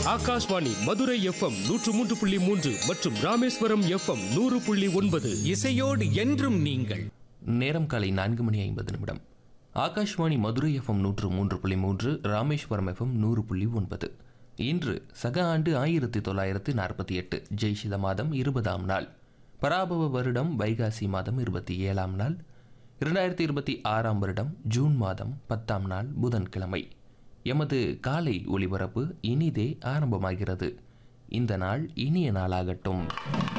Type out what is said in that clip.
Akashvani Madurai FM நூற்று மூன்று புள்ளி மூன்று மற்றும் ராமேஸ்வரம் எஃப்எம் நூறு புள்ளி ஒன்பது இசையோடு என்றும் நீங்கள் நேரம் காலை நான்கு மணி ஐம்பது நிமிடம் ஆகாஷ்வாணி மதுரை எஃப்எம் நூற்று மூன்று புள்ளி மூன்று ராமேஸ்வரம் எஃப்எம் நூறு புள்ளி ஒன்பது இன்று சக ஆண்டு ஆயிரத்தி தொள்ளாயிரத்தி நாற்பத்தி எட்டு ஜெய்ஷித மாதம் இருபதாம் நாள் பராபவ வருடம் வைகாசி மாதம் இருபத்தி ஏழாம் நாள் இரண்டாயிரத்தி இருபத்தி ஆறாம் வருடம் ஜூன் மாதம் பத்தாம் நாள் புதன்கிழமை எமது காலை ஒளிபரப்பு இனிதே ஆரம்பமாகிறது இந்த நாள் இனிய நாளாகட்டும்